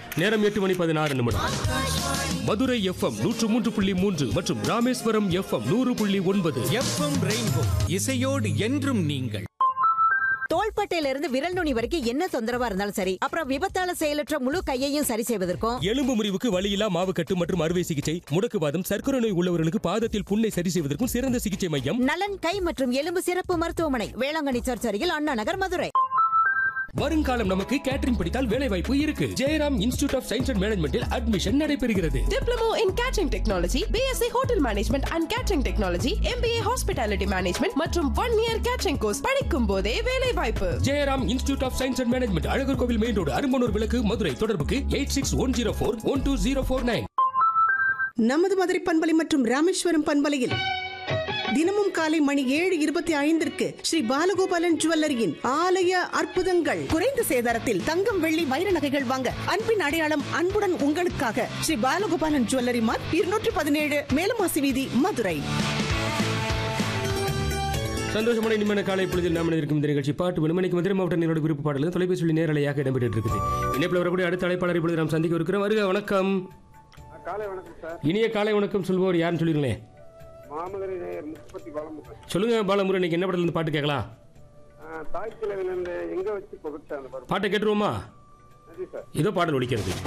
நேரம் எட்டு மணி பதினாறு நிமிடம் மதுரை எஃப்எம் நூற்று மூன்று புள்ளி மூன்று மற்றும் ராமேஸ்வரம் எஃப்எம் நூறு புள்ளி ஒன்பது எஃப்எம் ரெயின்போ இசையோடு என்றும் நீங்கள் தோள்பட்டையில இருந்து விரல் நுனி வரைக்கும் என்ன தொந்தரவா இருந்தாலும் சரி அப்புறம் விபத்தால செயலற்ற முழு கையையும் சரி செய்வதற்கும் எலும்பு முறிவுக்கு வலியில்லா மாவுக்கட்டு மற்றும் அறுவை சிகிச்சை முடக்குவாதம் சர்க்கரை நோய் உள்ளவர்களுக்கு பாதத்தில் புண்ணை சரி செய்வதற்கும் சிறந்த சிகிச்சை மையம் நலன் கை மற்றும் எலும்பு சிறப்பு மருத்துவமனை வேளாங்கண்ணி சர்ச் அருகில் அண்ணா நகர் மதுரை வருங்காலம் நமக்கு கேட்டரிங் படித்தால் வேலை வாய்ப்பு இருக்கு Jayaram institute of science and மேனேஜ்மெண்டில் அட்மிஷன் நடைபெறுகிறது Diploma in Catering Technology, BSc Hotel Management and Catering Technology, MBA Hospitality Management மற்றும் ஒன் இயர் கேட்டரிங் கோர்ஸ் படிக்கும் போதே வேலை வாய்ப்பு Jayaram institute of science and management Alagar Kovil main road Arumbanur விளக்கு மதுரை தொடர்புக்கு eight six one zero four one two zero four nine நமது மதுரை பண்பலை மற்றும் ராமேஸ்வரம் பண்பலையில் தினமும் காலை மணி ஏழு இருபத்தி ஐந்திற்கு ஸ்ரீ பாலகோபாலன் ஜுவல்லரியின் ஆலய அற்புதங்கள் குறைந்த சேதாரத்தில் தங்கம் வெள்ளி வைர நகைகள் வாங்க அன்பின் அடையாளம் அன்புடன் உங்களுக்காக ஸ்ரீ பாலகோபாலன் ஜுவல்லரி மார்க் இருநூற்றி பதினேழு மேலமாசி வீதி மதுரை சந்தோஷமான இனிமையான காலை பொழுதில் நாம் இருக்கும் இந்த நிகழ்ச்சி பாட்டு விடுமணிக்கு மதுரை மாவட்ட நீரோட விருப்ப பாடலும் தொலைபேசி நேரலையாக இடம்பெற்று இருக்குது இணைப்பில் வரக்கூடிய அடுத்த அழைப்பாளர் இப்பொழுது நாம் சந்திக்க இருக்கிறோம் வருக வணக்கம் காலை வணக்கம் சார் இனிய காலை வணக்கம் சொல்பவர் யாருன்னு சொல்லிருங்களேன் மாமதுரை நேயர் முப்பத்தி பாலமுருகன் சொல்லுங்க பாலமுரு இன்னைக்கு என்ன படத்துல இருந்து பாட்டு கேட்கலாம் தாய் கிழவிலிருந்து எங்க வச்சு புகழ்ச்சா அந்த பாரு பாட்டை கேட்டுருவோமா நன்றி சார் ஏதோ பாடல் ஒலிக்கிறது